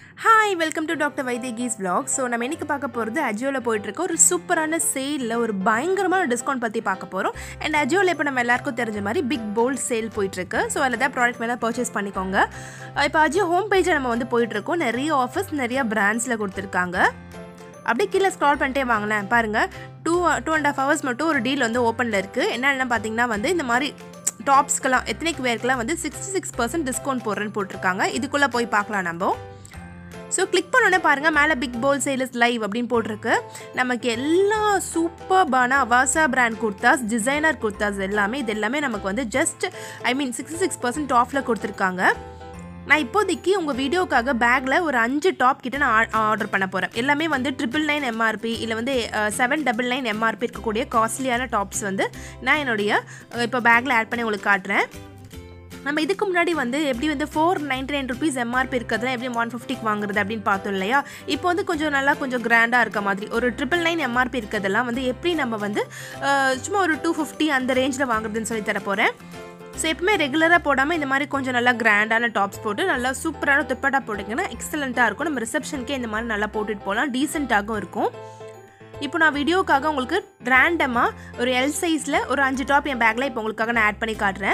hi welcome to doctor வைத்தியகீஸ் vlog so நம்ம இன்னைக்கு பார்க்க போகிறது அஜியோவில் போயிட்டுருக்க ஒரு சூப்பரான சேலில் ஒரு பயங்கரமான டிஸ்கவுண்ட் பற்றி பார்க்க போகிறோம் அண்ட் அஜியோவில் இப்போ நம்ம எல்லாருக்கும் தெரிஞ்ச மாதிரி பிக் போல்ட் சேல் போயிட்டுருக்கு ஸோ அதில் தான் ப்ராடக்ட் வேணால் பர்ச்சேஸ் பண்ணிக்கோங்க இப்போ அஜியோ ஹோம் பேஜில் நம்ம வந்து போயிட்டுருக்கோம் நிறைய ஆஃபர்ஸ் நிறைய பிராண்ட்ஸில் கொடுத்துருக்காங்க அப்படியே கீழே ஸ்க்ரால் பண்ணிட்டே வாங்கினேன் பாருங்கள் two two and half hours மட்டும் ஒரு டீல் வந்து ஓப்பனில் இருக்குது என்னென்ன பார்த்தீங்கன்னா வந்து இந்த மாதிரி டாப்ஸ்க்கெல்லாம் எத்தனைக்கு வேர்க்கெல்லாம் வந்து சிக்ஸ்டி சிக்ஸ் பர்சன்ட் டிஸ்கவுண்ட் போடுறேன்னு போட்டிருக்காங்க இதுக்குள்ளே போய் பார்க்கலாம் நம்ம ஸோ கிளிக் பண்ணோன்னே பாருங்கள் மேலே பிக் போல் சேல்ஸ் லைவ் அப்படின்னு போட்டிருக்கு நமக்கு எல்லா சூப்பர்பான அவாசா பிராண்ட் குர்தாஸ் டிசைனர் குர்தாஸ் எல்லாமே இது எல்லாமே நமக்கு வந்து just I mean sixty six percent ஆஃபில் கொடுத்துருக்காங்க நான் இப்போதைக்கு உங்கள் வீடியோக்காக பேக்கில் ஒரு அஞ்சு டாப் கிட்ட நான் ஆர்டர் பண்ண போகிறேன் எல்லாமே வந்து ட்ரிபிள் நைன் எம்ஆர்பி இல்லை வந்து செவன் டபுள் நைன் எம்ஆர்பி இருக்கக்கூடிய காஸ்ட்லியான டாப்ஸ் வந்து நான் என்னுடைய அஹ், இப்போ பேக்கில் ஆட் பண்ணி உங்களுக்கு காட்டுறேன் நம்ம இதுக்கு முன்னாடி வந்து எப்படி வந்து four ninety nine rupees MRP இருக்கிறதுலாம் எப்படி ஒன் ஃபிஃப்டிக்கு வாங்குறது அப்படின்னு பார்த்தோம் இல்லையா இப்போ வந்து கொஞ்சம் நல்லா கொஞ்சம் கிராண்டாக இருக்க மாதிரி ஒரு ட்ரிபிள் நைன் எம்ஆர்பி இருக்கிறதெல்லாம் வந்து எப்படி நம்ம வந்து அஹ், சும்மா ஒரு டூ ஃபிஃப்டி அந்த ரேஞ்சில் வாங்குறதுன்னு சொல்லி தர போகிறேன் ஸோ எப்பவுமே ரெகுலராக போடாமல் இந்த மாதிரி கொஞ்சம் நல்லா கிராண்டான டாப்ஸ் போட்டு நல்லா சூப்பரான துப்பட்டா போட்டிங்கன்னா எக்ஸலண்ட்டாக இருக்கும் நம்ம ரிசப்ஷனுக்கே இந்த மாதிரி நல்லா போட்டுட்டு போகலாம் டீசெண்டாகவும் இருக்கும் இப்போ நான் வீடியோக்காக உங்களுக்கு ரேண்டமாக ஒரு எல் சைஸில் ஒரு அஞ்சு டாப் என் பேக்கில் இப்போ உங்களுக்காக நான் ஆட் பண்ணி காட்டுறேன்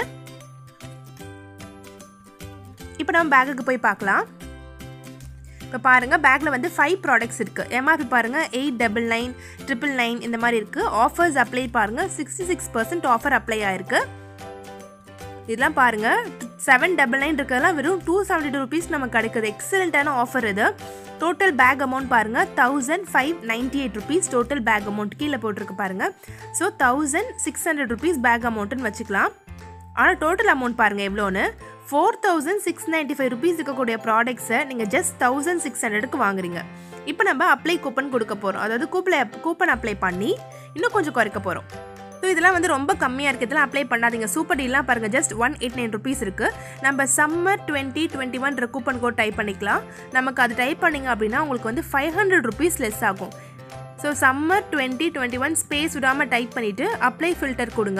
இப்போ நம்ம பேக்குக்கு போய் பார்க்கலாம் இப்போ பாருங்கள் பேக்கில் வந்து ஃபைவ் ப்ராடக்ட்ஸ் இருக்குது எம்ஆர்பி பாருங்கள் eight double nine triple nine இந்த மாதிரி இருக்குது ஆஃபர்ஸ் அப்ளை பாருங்கள் sixty six percent offer apply ஆயிருக்கு இதெல்லாம் பாருங்கள் செவன் டபுள் நைன் இருக்கிறதெல்லாம் வெறும் டூ செவன்டி டூ ருபீஸ் நமக்கு கிடைக்குது எக்ஸலண்ட்டான ஆஃபர் இது டோட்டல் பேக் அமௌண்ட் பாருங்கள் thousand five ninety eight rupees total pack amount கீழே போட்டிருக்கு பாருங்கள் so thousand six hundred rupees pack அமௌண்ட்டுன்னு வச்சுக்கலாம் ஆனால் டோட்டல் அமௌண்ட் பாருங்கள் எவ்வளோன்னு four thousand six ninety five rupees இருக்கக்கூடிய ப்ராடக்ட்ஸை நீங்கள் ஜஸ்ட் தௌசண்ட் சிக்ஸ் ஹண்ட்ரடுக்கு வாங்குறீங்க இப்போ நம்ம அப்ளை கூப்பன் கொடுக்க போகிறோம் அதாவது கூப்பனை கூப்பன் அப்ளை பண்ணி இன்னும் கொஞ்சம் குறைக்க போகிறோம் ஸோ இதெல்லாம் வந்து ரொம்ப கம்மியாக இருக்குது இதெல்லாம் அப்ளை பண்ணாதீங்க சூப்பர் டீலாம் பாருங்கள் just one eight nine rupees இருக்குது நம்ம summer twenty twenty one coupon code type பண்ணிக்கலாம் நமக்கு அது டைப் பண்ணிங்க அப்படின்னா உங்களுக்கு வந்து ஃபைவ் ஹண்ட்ரட் ருபீஸ் லெஸ் ஆகும் so summer twenty twenty one space விடாமல் டைப் பண்ணிவிட்டு அப்ளை ஃபில்டர் கொடுங்க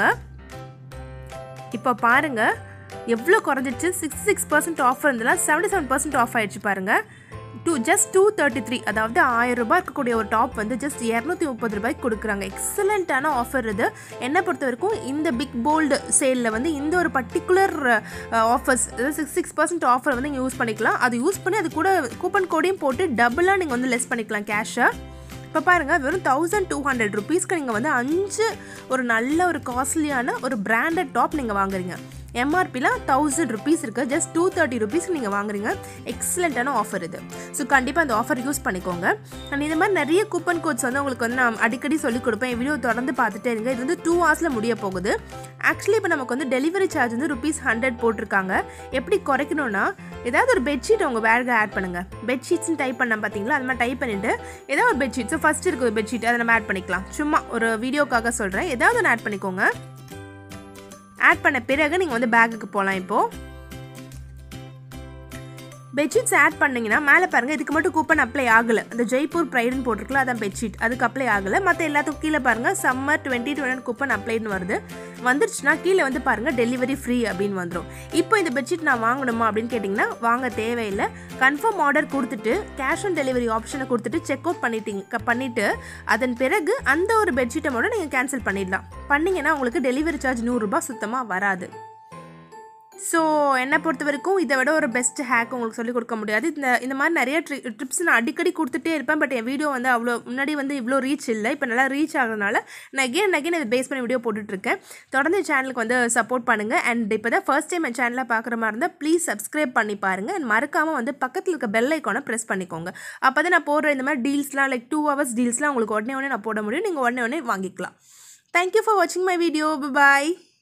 இப்போ பாருங்க எவ்வளோ குறைஞ்சிச்சு சிக்ஸ் சிக்ஸ் பர்சன்ட் ஆஃபர் இருந்ததுலாம் செவன்டி செவன் பர்சன்ட் ஆஃப் ஆயிடுச்சு பாருங்க two just two thirty three அதாவது ஆயிரம் ரூபாய் இருக்கக்கூடிய ஒரு டாப் வந்து ஜஸ்ட் இரநூத்தி முப்பது ரூபாய்க்கு கொடுக்குறாங்க எக்ஸலண்ட்டான ஆஃபர் இது என்னை பொறுத்த வரைக்கும் இந்த பிக் போல்டு சேலில் வந்து இந்த ஒரு பர்டிகுலர் ஆஃபர்ஸ் அதாவது சிக்ஸ் சிக்ஸ் பர்சன்ட் ஆஃபர் வந்து நீங்கள் யூஸ் பண்ணிக்கலாம் அது யூஸ் பண்ணி அது கூட கூப்பன் கோடையும் போட்டு டபுளாக நீங்கள் வந்து லெஸ் பண்ணிக்கலாம் கேஷை இப்போ பாருங்கள் வெறும் தௌசண்ட் டூ ஹண்ட்ரட் ருபீஸ்க்கு நீங்கள் வந்து அஞ்சு ஒரு நல்ல ஒரு காஸ்ட்லியான ஒரு பிராண்டட் டாப் நீங்கள் வாங்குறீங்க எம்ஆர்பிலாம் தௌசண்ட் ருபீஸ் இருக்குது ஜஸ்ட் டூ தேர்ட்டி ருபீஸ்க்கு நீங்கள் வாங்குறீங்க எக்ஸலண்ட்டான ஆஃபர் இது ஸோ கண்டிப்பாக அந்த ஆஃபர் யூஸ் பண்ணிக்கோங்க அண்ட் இந்த மாதிரி நிறைய கூப்பன் கோட்ஸ் வந்து உங்களுக்கு வந்து நான் அடிக்கடி சொல்லிக் கொடுப்பேன் என் வீடியோ தொடர்ந்து பார்த்துட்டே இருங்க இது வந்து டூ ஹவர்ஸில் முடிய போகுது ஆக்சுவலி இப்போ நமக்கு வந்து டெலிவரி சார்ஜ் வந்து ருபீஸ் ஹண்ட்ரட் போட்டிருக்காங்க எப்படி குறைக்கணும்னா ஏதாவது ஒரு பெட்ஷீட் உங்கள் பேரில் ஆட் பண்ணுங்கள் பெட்ஷீட்ஸ்னு டைப் பண்ண பார்த்தீங்களா அது மாதிரி டைப் பண்ணிவிட்டு ஏதாவது ஒரு பெட்ஷீட் ஸோ ஃபஸ்ட் இருக்க ஒரு பெட்ஷீட் அதை நம்ம ஆட் பண்ணிக்கலாம் சும்மா ஒரு வீடியோக்காக சொல்கிறேன் ஏதாவது ஒன்று ஆட் பண்ணிக்கோங்க ஆட் பண்ண பிறகு நீங்கள் வந்து பேக்குக்கு போகலாம் இப்போது பெட்ஷீட்ஸ் ஆட் பண்ணீங்கன்னா மேலே பாருங்கள் இதுக்கு மட்டும் கூப்பன் அப்ளை ஆகலை அந்த ஜெய்ப்பூர் ப்ரைடுன்னு போட்டிருக்கலாம் அதான் பெட்ஷீட் அதுக்கு அப்ளை ஆகலை மற்ற எல்லாத்துக்கும் கீழே பாருங்கள் சம்மர் டுவெண்ட்டி டுவெண்ட்டி கூப்பன் அப்ளைன்னு வருது வந்துருச்சுன்னா கீழே வந்து பாருங்கள் டெலிவரி ஃப்ரீ அப்படின்னு வந்துடும் இப்போ இந்த பெட்ஷீட் நான் வாங்கணுமா அப்படின்னு கேட்டிங்கன்னா வாங்க தேவையில்லை கன்ஃபார்ம் ஆர்டர் கொடுத்துட்டு கேஷ் ஆன் டெலிவரி ஆப்ஷனை கொடுத்துட்டு செக் அவுட் பண்ணிட்டீங்க பண்ணிவிட்டு அதன் பிறகு அந்த ஒரு பெட்ஷீட்டை மட்டும் நீங்கள் கேன்சல் பண்ணிடலாம் பண்ணிங்கன்னா உங்களுக்கு டெலிவரி சார்ஜ் நூறுரூபா சுத்தமாக வராது ஸோ என்னை பொறுத்த வரைக்கும் இதை விட ஒரு பெஸ்ட் ஹேக் உங்களுக்கு சொல்லிக் கொடுக்க முடியாது இந்த இந்த மாதிரி நிறைய ட்ரி ட்ரிப்ஸ் நான் அடிக்கடி கொடுத்துட்டே இருப்பேன் பட் என் வீடியோ வந்து அவ்வளோ முன்னாடி வந்து இவ்வளோ ரீச் இல்லை இப்போ நல்லா ரீச் ஆகிறதுனால நான் அகேன் அகேன் இதை பேஸ் பண்ணி வீடியோ போட்டுட்ருக்கேன் தொடர்ந்து சேனலுக்கு வந்து சப்போர்ட் பண்ணுங்கள் அண்ட் இப்போ தான் ஃபர்ஸ்ட் டைம் என் சேனலில் பார்க்குற மாதிரி இருந்தால் ப்ளீஸ் சப்ஸ்கிரைப் பண்ணி பாருங்கள் அண்ட் மறக்காமல் வந்து பக்கத்தில் இருக்க பெல் ஐக்கானை ப்ரெஸ் பண்ணிக்கோங்க அப்போ தான் நான் போடுற இந்த மாதிரி டீல்ஸ்லாம் லைக் டூ ஹவர்ஸ் டீல்ஸ்லாம் உங்களுக்கு உடனே உடனே நான் போட முடியும் நீங்கள் உடனே உடனே வாங்கிக்கலாம் தேங்க்யூ ஃபார் வாட்சிங் மை வீடியோ பாய்